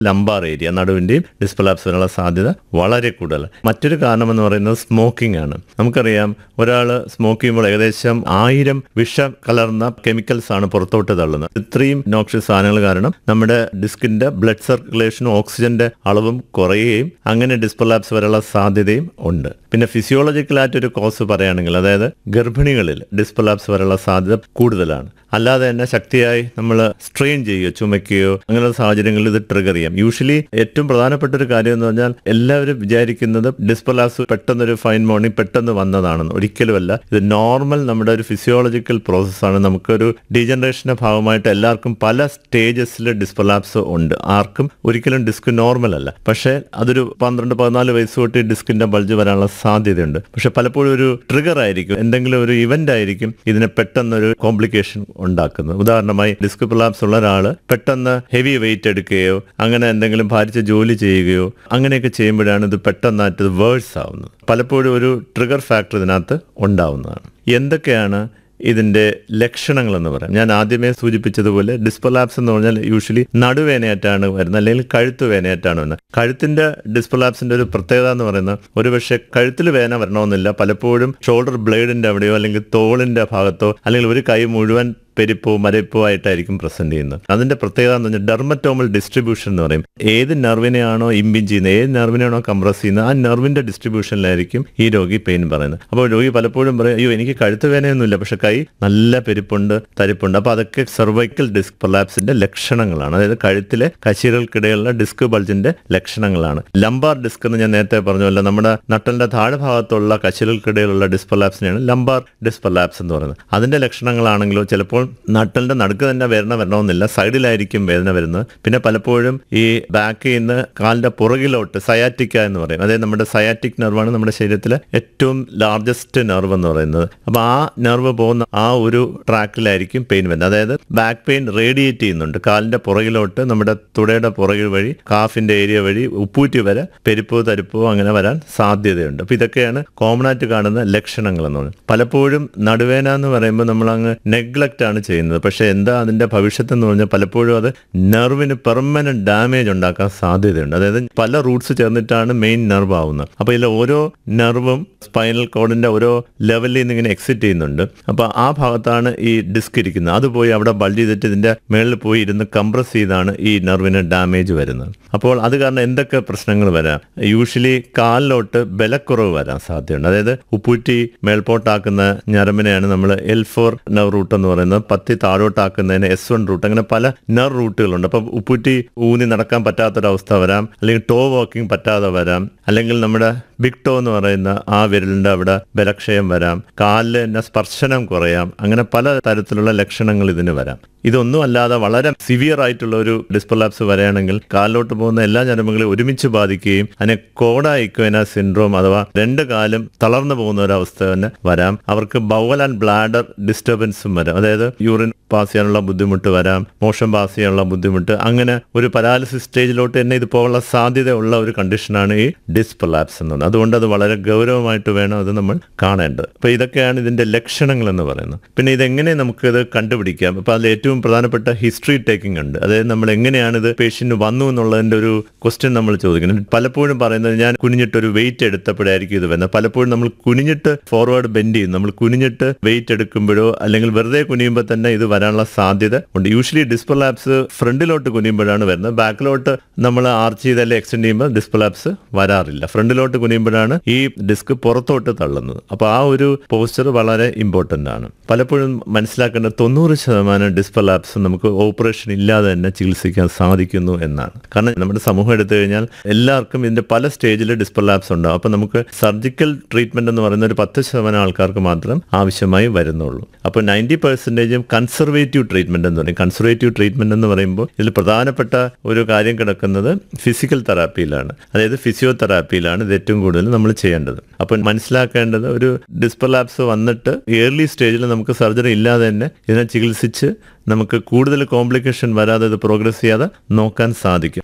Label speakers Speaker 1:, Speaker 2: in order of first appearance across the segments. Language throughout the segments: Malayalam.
Speaker 1: ലംബാർ ഏരിയ നടുവിന്റെയും ഡിസ്പ്രലാപ്സ് വരാനുള്ള സാധ്യത വളരെ കൂടുതൽ മറ്റൊരു കാരണം എന്ന് പറയുന്നത് സ്മോക്കിംഗ് ആണ് നമുക്കറിയാം ഒരാൾ സ്മോക്ക് ചെയ്യുമ്പോൾ ഏകദേശം ആയിരം വിഷ കലർന്ന കെമിക്കൽസ് ആണ് പുറത്തോട്ട് തള്ളുന്നത് ഇത്രയും നോക്ഷ്യസ് സാധനങ്ങൾ കാരണം നമ്മുടെ ഡിസ്കിന്റെ ബ്ലഡ് സർക്കുലേഷനും ഓക്സിജന്റെ അളവും കുറയുകയും അങ്ങനെ ഡിസ്പ്രലാപ്സ് വരാനുള്ള സാധ്യതയും ഉണ്ട് പിന്നെ ഫിസിയോളജിക്കലായിട്ട് ഒരു കോസ് പറയുകയാണെങ്കിൽ അതായത് ഗർഭിണികളിൽ ഡിസ്പ്രലാപ്സ് വരാനുള്ള സാധ്യത കൂടുതലാണ് അല്ലാതെ തന്നെ ശക്തിയായി നമ്മൾ സ്ട്രെയിൻ ചെയ്യുകയോ ചുമയ്ക്കുകയോ അങ്ങനെയുള്ള സാഹചര്യങ്ങളിൽ ഇത് ട്രിഗർ ചെയ്യാം യൂഷ്വലി ഏറ്റവും പ്രധാനപ്പെട്ട ഒരു കാര്യം എന്ന് പറഞ്ഞാൽ എല്ലാവരും വിചാരിക്കുന്നത് ഡിസ്പ്രലാപ്സ് പെട്ടെന്നൊരു ഫൈൻ മോർണിംഗ് പെട്ടെന്ന് വന്നതാണെന്ന് ഒരിക്കലുമല്ല ഇത് നോർമൽ നമ്മുടെ ഒരു ഫിസിയോളജിക്കൽ പ്രോസസ്സാണ് നമുക്കൊരു ഡീജനറേഷന്റെ ഭാഗമായിട്ട് എല്ലാവർക്കും പല സ്റ്റേജസിൽ ഡിസ്പ്രലാപ്സ് ഉണ്ട് ആർക്കും ഒരിക്കലും ഡിസ്ക് നോർമൽ അല്ല പക്ഷേ അതൊരു പന്ത്രണ്ട് പതിനാല് വയസ്സ് തൊട്ട് ഡിസ്കിന്റെ ബൾജ് വരാനുള്ള സാധ്യതയുണ്ട് പക്ഷെ പലപ്പോഴും ഒരു ട്രിഗർ ആയിരിക്കും എന്തെങ്കിലും ഒരു ഇവന്റ് ആയിരിക്കും ഇതിനെ പെട്ടെന്നൊരു കോംപ്ലിക്കേഷൻ ഉണ്ടാക്കുന്നത് ഉദാഹരണമായി ഡിസ്ക് പ്രലാപ്സ് ഉള്ള ഒരാൾ പെട്ടെന്ന് ഹെവി വെയിറ്റ് എടുക്കുകയോ അങ്ങനെ എന്തെങ്കിലും ഭാരിച്ച ജോലി ചെയ്യുകയോ അങ്ങനെയൊക്കെ ചെയ്യുമ്പോഴാണ് ഇത് പെട്ടെന്നായിട്ട് ഇത് വേഴ്സ് ആവുന്നത് പലപ്പോഴും ഒരു ട്രിഗർ ഫാക്ടർ ഇതിനകത്ത് ഉണ്ടാവുന്നതാണ് എന്തൊക്കെയാണ് ഇതിന്റെ ലക്ഷണങ്ങൾ എന്ന് പറയാം ഞാൻ ആദ്യമേ സൂചിപ്പിച്ചതുപോലെ ഡിസ്പ്രലാപ്സ് എന്ന് പറഞ്ഞാൽ യൂഷ്വലി നടുവേനയായിട്ടാണ് വരുന്നത് അല്ലെങ്കിൽ കഴുത്ത് വേനയായിട്ടാണ് വരുന്നത് കഴുത്തിന്റെ ഡിസ്പ്രലാപ്സിന്റെ ഒരു പ്രത്യേകത എന്ന് പറയുന്നത് ഒരുപക്ഷെ കഴുത്തിൽ വേന വരണമെന്നില്ല പലപ്പോഴും ഷോൾഡർ ബ്ലേഡിന്റെ അവിടെയോ അല്ലെങ്കിൽ തോളിന്റെ ഭാഗത്തോ അല്ലെങ്കിൽ ഒരു കൈ മുഴുവൻ പെരിപ്പോ മരപ്പോ ആയിട്ടായിരിക്കും പ്രസന്റ് ചെയ്യുന്നത് അതിന്റെ പ്രത്യേകത എന്ന് പറഞ്ഞാൽ ഡെർമറ്റോമൽ ഡിസ്ട്രിബ്യൂഷൻ എന്ന് പറയും ഏത് നെർവിനെയാണോ ഇമ്പിൻ ചെയ്യുന്നത് ഏത് നെർവിനെയാണോ കംപ്രസ് ചെയ്യുന്നത് ആ നെർവിന്റെ ഡിസ്ട്രിബ്യൂഷനിലായിരിക്കും ഈ രോഗി പെയിൻ പറയുന്നത് അപ്പോൾ രോഗി പലപ്പോഴും പറയും അയ്യോ എനിക്ക് കഴുത്ത് വേനയൊന്നുമില്ല പക്ഷെ കൈ നല്ല പെരുപ്പുണ്ട് തരിപ്പുണ്ട് അപ്പോൾ അതൊക്കെ സെർവൈക്കൽ ഡിസ്ക് പ്രൊലാപ്സിന്റെ ലക്ഷണങ്ങളാണ് അതായത് കഴുത്തിലെ കശീരകൾക്കിടയിലുള്ള ഡിസ്ക് ബൾജിന്റെ ലക്ഷണങ്ങളാണ് ലംബാർ ഡിസ്ക് എന്ന് ഞാൻ നേരത്തെ പറഞ്ഞല്ലോ നമ്മുടെ നട്ടലിന്റെ താഴെ ഭാഗത്തുള്ള കശീരകൾക്കിടയിലുള്ള ഡിസ്പ്രലാപ്സിനെയാണ് ലംബാർ ഡിസ്പ്രലാപ്സ് എന്ന് പറയുന്നത് അതിന്റെ ലക്ഷണങ്ങളാണെങ്കിലോ ചിലപ്പോൾ നട്ടലിന്റെ നടുക്ക് തന്നെ വേദന വരണമെന്നില്ല സൈഡിലായിരിക്കും വേദന വരുന്നത് പിന്നെ പലപ്പോഴും ഈ ബാക്കിൽ നിന്ന് കാലിന്റെ പുറകിലോട്ട് സയാറ്റിക്ക എന്ന് പറയും അതായത് നമ്മുടെ സയാറ്റിക് നെർവാണ് നമ്മുടെ ശരീരത്തിലെ ഏറ്റവും ലാർജസ്റ്റ് നെർവ് എന്ന് പറയുന്നത് അപ്പൊ ആ നെർവ് പോകുന്ന ആ ഒരു ട്രാക്കിലായിരിക്കും പെയിൻ വരുന്നത് അതായത് ബാക്ക് പെയിൻ റേഡിയേറ്റ് ചെയ്യുന്നുണ്ട് കാലിന്റെ പുറകിലോട്ട് നമ്മുടെ തുടയുടെ പുറകിൽ വഴി കാഫിന്റെ ഏരിയ വഴി ഉപ്പൂറ്റി വരെ പെരുപ്പോ തരിപ്പോ അങ്ങനെ വരാൻ സാധ്യതയുണ്ട് അപ്പൊ ഇതൊക്കെയാണ് കോമൺ ആയിട്ട് കാണുന്ന ലക്ഷണങ്ങൾ എന്ന് പറയുന്നത് പലപ്പോഴും നടുവേന എന്ന് പറയുമ്പോൾ നമ്മൾ അങ്ങ് നെഗ്ലക്റ്റ് ആണ് ചെയ്യുന്നത് പക്ഷെ എന്താ അതിന്റെ ഭവിഷ്യത്ത് എന്ന് പറഞ്ഞാൽ പലപ്പോഴും അത് നെർവിന് പെർമനന്റ് ഡാമേജ് ഉണ്ടാക്കാൻ സാധ്യതയുണ്ട് അതായത് പല റൂട്ട്സ് ചേർന്നിട്ടാണ് മെയിൻ നെർവ് ആവുന്നത് അപ്പൊ ഇതിൽ ഓരോ നെർവും സ്പൈനൽ കോഡിന്റെ ഓരോ ലെവലിൽ നിന്ന് ഇങ്ങനെ എക്സിറ്റ് ചെയ്യുന്നുണ്ട് അപ്പൊ ആ ഭാഗത്താണ് ഈ ഡിസ്ക് ഇരിക്കുന്നത് അത് പോയി അവിടെ ബൾജ് ചെയ്തിട്ട് ഇതിന്റെ മേളിൽ പോയി ഇരുന്ന് കംപ്രസ് ചെയ്താണ് ഈ നെർവിന് ഡാമേജ് വരുന്നത് അപ്പോൾ അത് കാരണം എന്തൊക്കെ പ്രശ്നങ്ങൾ വരാം യൂഷ്വലി കാലിലോട്ട് ബലക്കുറവ് വരാൻ സാധ്യതയുണ്ട് അതായത് ഉപ്പൂറ്റി മേൽപോട്ടാക്കുന്ന ഞരമ്പിനെയാണ് നമ്മൾ എൽ ഫോർ നെർവ് റൂട്ട് എന്ന് പറയുന്നത് പത്തി താഴോട്ടാക്കുന്നതിന് എസ് വൺ റൂട്ട് അങ്ങനെ പല നെർവ് റൂട്ടുകളുണ്ട് അപ്പം ഉപ്പൂറ്റി ഊന്നി നടക്കാൻ പറ്റാത്തൊരവസ്ഥ വരാം അല്ലെങ്കിൽ ടോ വാക്കിംഗ് പറ്റാതെ വരാം അല്ലെങ്കിൽ നമ്മുടെ ബിഗ് ടോ എന്ന് പറയുന്ന ആ വിരലിന്റെ അവിടെ ബലക്ഷയം വരാം കാലിൽ തന്നെ സ്പർശനം കുറയാം അങ്ങനെ പല തരത്തിലുള്ള ലക്ഷണങ്ങൾ ഇതിന് വരാം ഇതൊന്നും അല്ലാതെ വളരെ സിവിയർ ആയിട്ടുള്ള ഒരു ഡിസ്പ്രലാപ്സ് വരികയാണെങ്കിൽ കാലിലോട്ട് പോകുന്ന എല്ലാ ഞരമ്പുകളെയും ഒരുമിച്ച് ബാധിക്കുകയും അതിനെ കോഡ ഇക്വേന സിൻഡ്രോം അഥവാ രണ്ട് കാലും തളർന്നു പോകുന്ന ഒരു അവസ്ഥ തന്നെ വരാം അവർക്ക് ബൗവൽ ആൻഡ് ബ്ലാഡർ ഡിസ്റ്റർബൻസും വരാം അതായത് യൂറിൻ പാസ് ചെയ്യാനുള്ള ബുദ്ധിമുട്ട് വരാം മോഷൻ പാസ് ചെയ്യാനുള്ള ബുദ്ധിമുട്ട് അങ്ങനെ ഒരു പരാലിസിസ് സ്റ്റേജിലോട്ട് തന്നെ ഇത് പോകാനുള്ള സാധ്യതയുള്ള ഒരു കണ്ടീഷനാണ് ഈ ഡിസ്പ്രലാപ്സ് എന്നത് അതുകൊണ്ട് അത് വളരെ ഗൗരവമായിട്ട് വേണം അത് നമ്മൾ കാണേണ്ടത് അപ്പൊ ഇതൊക്കെയാണ് ഇതിന്റെ ലക്ഷണങ്ങൾ എന്ന് പറയുന്നത് പിന്നെ ഇതെങ്ങനെ നമുക്കിത് കണ്ടുപിടിക്കാം അപ്പൊ അതിൽ ഏറ്റവും പ്രധാനപ്പെട്ട ഹിസ്റ്ററി ടേക്കിംഗ് ഉണ്ട് അതായത് നമ്മൾ എങ്ങനെയാണ് ഇത് പേഷ്യന്റ് വന്നു എന്നുള്ളതിന്റെ ഒരു ക്വസ്റ്റ്യൻ നമ്മൾ ചോദിക്കുന്നത് പലപ്പോഴും പറയുന്നത് ഞാൻ കുനിഞ്ഞിട്ട് ഒരു വെയിറ്റ് എടുത്തപ്പോഴായിരിക്കും ഇത് വരുന്നത് പലപ്പോഴും നമ്മൾ കുനിഞ്ഞിട്ട് ഫോർവേഡ് ബെൻഡ് ചെയ്യും നമ്മൾ കുനിഞ്ഞിട്ട് വെയിറ്റ് എടുക്കുമ്പോഴോ അല്ലെങ്കിൽ വെറുതെ കുനിയുമ്പോൾ തന്നെ ഇത് വരാനുള്ള സാധ്യത ഉണ്ട് യൂഷ്വലി ഡിസ്പ്രലാപ്സ് ഫ്രണ്ടിലോട്ട് കുനിയുമ്പോഴാണ് വരുന്നത് ബാക്കിലോട്ട് നമ്മൾ ആർച്ച് ചെയ്തല്ലേ എക്സ്റ്റെൻഡ് ചെയ്യുമ്പോൾ ഡിസ്പ്രലാപ്സ് വരാറില്ല ഫ്രണ്ടിലോട്ട് കുനിയുമ്പോഴാണ് ഈ ഡിസ്ക് പുറത്തോട്ട് തള്ളുന്നത് അപ്പോൾ ആ ഒരു പോസ്ചർ വളരെ ഇമ്പോർട്ടന്റ് ആണ് പലപ്പോഴും മനസ്സിലാക്കേണ്ട തൊണ്ണൂറ് ശതമാനം ഡിസ്പ്രലാപ്സ് നമുക്ക് ഓപ്പറേഷൻ ഇല്ലാതെ തന്നെ ചികിത്സിക്കാൻ സാധിക്കുന്നു എന്നാണ് കാരണം നമ്മുടെ സമൂഹം എടുത്തു കഴിഞ്ഞാൽ എല്ലാവർക്കും ഇതിന്റെ പല സ്റ്റേജിൽ ഡിസ്പ്രലാപ്സ് ഉണ്ടാവും അപ്പോൾ നമുക്ക് സർജിക്കൽ ട്രീറ്റ്മെന്റ് എന്ന് പറയുന്ന ഒരു പത്ത് ശതമാനം ആൾക്കാർക്ക് മാത്രം ആവശ്യമായി വരുന്നുള്ളൂ അപ്പോൾ നയൻറ്റി പെർസെൻറ്റേജും കൺസർവേറ്റീവ് ട്രീറ്റ്മെന്റ് എന്ന് പറയും കൺസർവേറ്റീവ് ട്രീറ്റ്മെന്റ് എന്ന് പറയുമ്പോൾ ഇതിൽ പ്രധാനപ്പെട്ട ഒരു കാര്യം കിടക്കുന്നത് ഫിസിക്കൽ തെറാപ്പിയിലാണ് അതായത് ഫിസിയോതെറാപ്പിയിലാണ് ഇത് ഏറ്റവും കൂടുതൽ നമ്മൾ ചെയ്യേണ്ടത് അപ്പോൾ മനസ്സിലാക്കേണ്ടത് ഒരു ഡിസ്പ്രലാപ്സ് വന്നിട്ട് ഏർലി സ്റ്റേജിൽ നമുക്ക് സർജറി ഇല്ലാതെ തന്നെ ഇതിനെ ചികിത്സിച്ച് നമുക്ക് കൂടുതൽ കോംപ്ലിക്കേഷൻ വരാതെ ഇത് പ്രോഗ്രസ് ചെയ്യാതെ നോക്കാൻ സാധിക്കും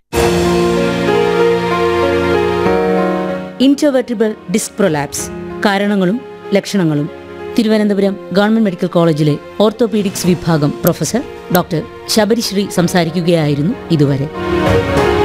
Speaker 2: ഇൻട്രോവെർട്ടിബിൾ ഡിസ്ക് പ്രൊലാപ്സ് കാരണങ്ങളും ലക്ഷണങ്ങളും തിരുവനന്തപുരം ഗവൺമെന്റ് മെഡിക്കൽ കോളേജിലെ ഓർത്തോപീഡിക്സ് വിഭാഗം പ്രൊഫസർ ഡോക്ടർ ശബരിശ്രീ സംസാരിക്കുകയായിരുന്നു ഇതുവരെ